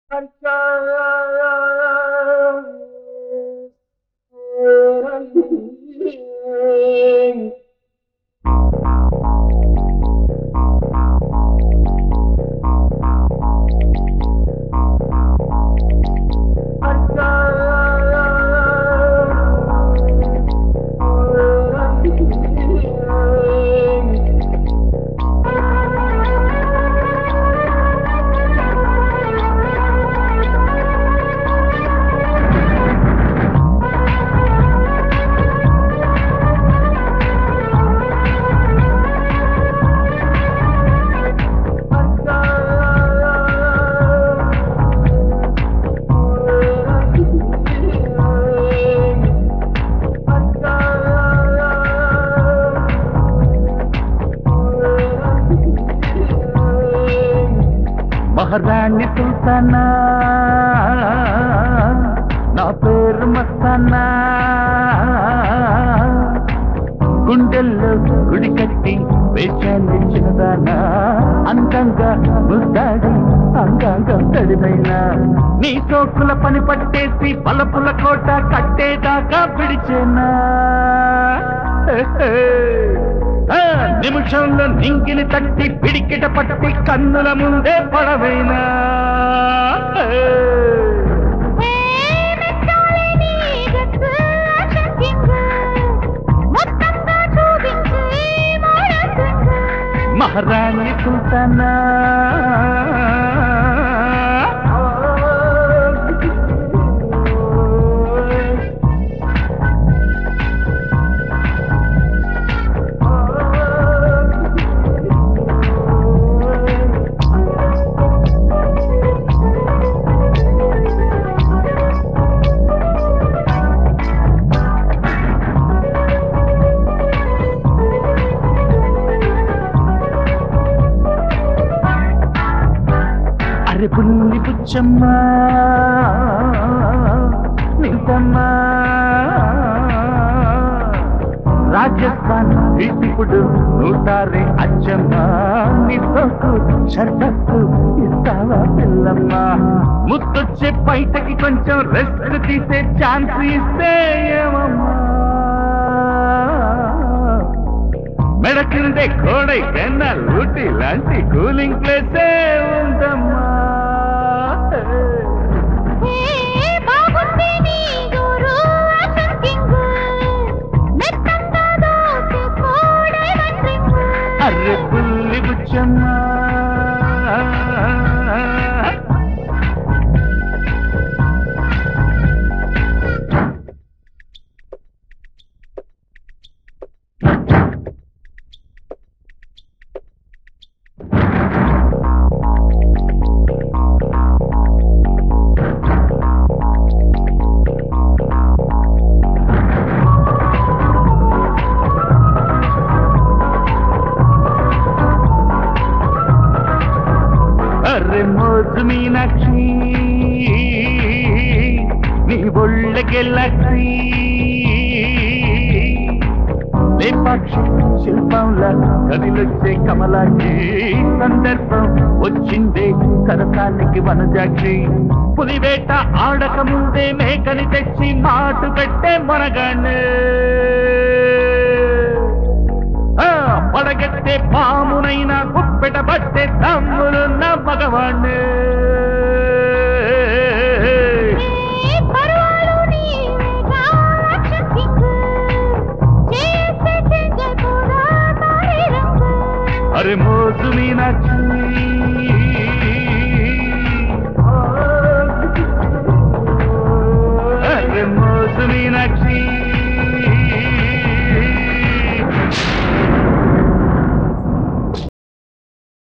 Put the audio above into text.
మహారాణి సుల్తానా నా పేరు మస్తానా గుండెల్లో గుడి కట్టి వేచాలి చిన్నదానా అందంగా ముద్దాడి అంగాంగం తడినైనా నీ సోకుల పని పట్టేసి పలపుల కోట కట్టేదాకా పిడిచేనా ఆ, నిమిషంలో నింగిని తట్టి పిడికిట పట్టి కన్నుల ముందే పడవైనా మహారాణి సుల్తానా అరే పుల్లి పుచ్చమ్మా నింతమ్మా రాజస్థాన్ ఇప్పుడు నూటారే అచ్చమ్మా నీ సొక్కు షర్టక్కు ఇస్తావా పిల్లమ్మా ముద్దొచ్చే బయటకి కొంచెం రెస్ట్ తీసే ఛాన్స్ ఇస్తే ఏమమ్మా మెడ కిందే కోడై కన్నా లూటి లాంటి కూలింగ్ ప్లేసే ఉందమ్మా అర్రె పుల్లి బుచ్చమ్మా అర్రె మోజు మీనాక్షి నీ ఒళ్ళ గెల్లక్షి లేపాక్షి శిల్పంలా కదిలొచ్చే కమలాక్షి సందర్భం వచ్చిందే సరసానికి వనజాక్షి పులివేట ఆడక ముందే మేకని తెచ్చి మాటు పెట్టే మొనగానే ఆ, పడగెత్తే పామునైనా కుప్పెట పట్టే తమ్ములున్న మగవాణ్ణి అరే మోజు మీనాక్షి అరే మోజు మీనాక్షి